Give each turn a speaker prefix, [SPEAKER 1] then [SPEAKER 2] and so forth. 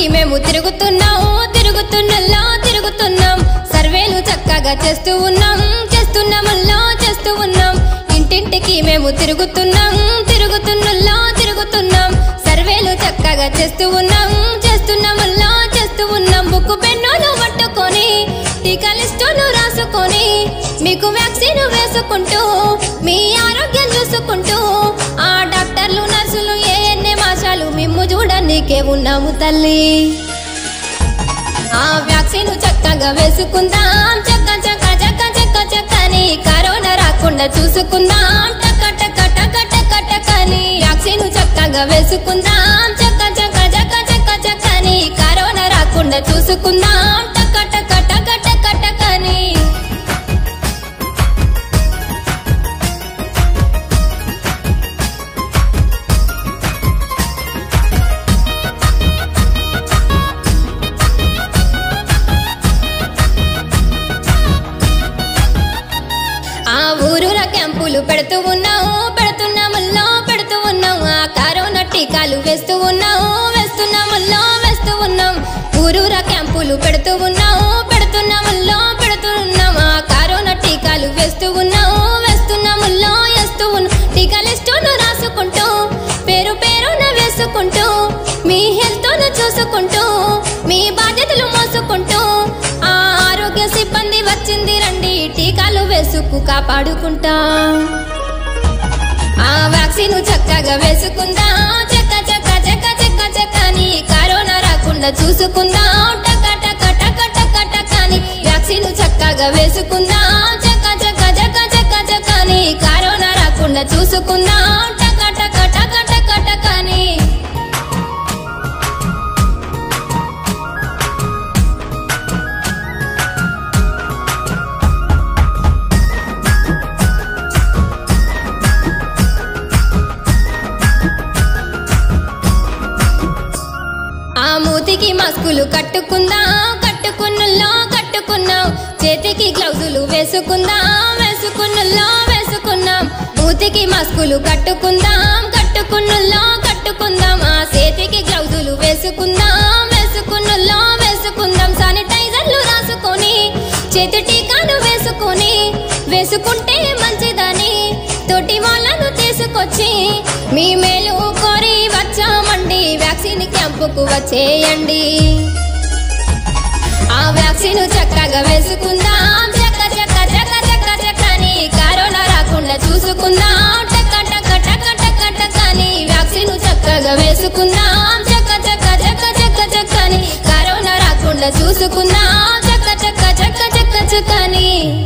[SPEAKER 1] మేము తిరుగుతున్నాం తిరుగుతున్నల్లా తిరుగుతున్నాం సర్వేలు చక్కగా చేస్తూ ఉన్నాం చేస్తున్నామల్లా చేస్తూ ఉన్నాం ఇంటింటికి మేము తిరుగుతున్నాం తిరుగుతున్నల్లా తిరుగుతున్నాం సర్వేలు చక్కగా చేస్తూ ఉన్నాం చేస్తున్నామల్లా చేస్తూ ఉన్నాం బుక్కు పెన్నులు పట్టుకొని టీకా లిస్టులు రాసుకొని మీకు వ్యాక్సిన్ వేసుకుంటూ మీ ఆరోగ్యం చూసుకుంటూ ఆ డాక్టర్లు నర్సులు ఏ ఎన్నే మాసాలు మిమ్ము చూడనీకే ఉన్నాము తల్లి ఆ వ్యాక్సిన్ చక్కగా వేసుకుందాం చక్క చక్క చక్క చక్క చక్కని కరోనా రాకుండా చూసుకుందాం టక టక టక టక టకని వ్యాక్సిన్ చక్కగా వేసుకుందాం చక్క చక్క చక్క చక్క చక్కని కరోనా రాకుండా చూసుకుందాం టక టక టక టక టకని ఆ ఊరుల క్యాంపులు పెడుతూ ఉన్నాము పెడుతున్నాముల్లో పెడుతూ ఉన్నాం ఆ కరోనా టీకాలు వేస్తూ ఉన్నాము వేస్తున్నాముల్లో వేస్తూ ఉన్నాం ఊరూర క్యాంపులు పెడుతూ ఉన్నాము పెడుతున్నాముల్లో పెడుతూ ఉన్నాం ఆ కరోనా టీకాలు వేస్తూ ఉన్నాము వేస్తున్నాముల్లో వేస్తూ ఉన్నాం టీకా లిస్టును రాసుకుంటూ పేరు పేరున వేసుకుంటూ మీ హెల్త్ చూసుకుంటూ మీ బాధ్యతలు మోసుకుంటూ ఆ ఆరోగ్య సిబ్బంది వచ్చింది రండి టీకాలు వేసుకు కాపాడుకుంటా ఆ వ్యాక్సిన్ చక్కగా వేసుకుందాం చక్క చక్క చక్క చక్క చక్కని కరోనా రాకుండా చూసుకుందాం టక టక టక టక టకని వ్యాక్సిన్ చక్కగా వేసుకుందాం చక్క చక్క చక్క చక్క చక్కని కరోనా రాకుండా చూసుకుందాం టక టక టక టక టకని ఆ మూతికి మాస్కులు కట్టుకుందాం కట్టుకున్నల్లో కట్టుకున్నాం చేతికి గ్లౌజులు వేసుకుందాం వేసుకున్నల్లో వేసుకున్నాం మూతికి మాస్కులు కట్టుకుందాం కట్టుకున్నల్లో కట్టుకుందాం ఆ చేతికి గ్లౌజులు వేసుకుందాం వేసుకున్నల్లో వేసుకుందాం శానిటైజర్లు రాసుకొని చేతి టీకాలు వేసుకొని వేసుకుంటే మంచిదని తోటి వాళ్ళను తీసుకొచ్చి మీ మేలు కోరి వచ్చామండి వ్యాక్సిన్ క్యాంపుకు వచ్చేయండి ఆ వ్యాక్సిన్ చక్కగా వేసుకుందాం చక్క చక్క చక్క చక్క చక్కని కరోనా రాకుండా చూసుకుందాం టక టక టక టక టకని వ్యాక్సిన్ చక్కగా వేసుకుందాం చక్క చక్క చక్క చక్క చక్కని కరోనా రాకుండా చూసుకుందాం చక్క చక్క చక్క చక్క చక్కని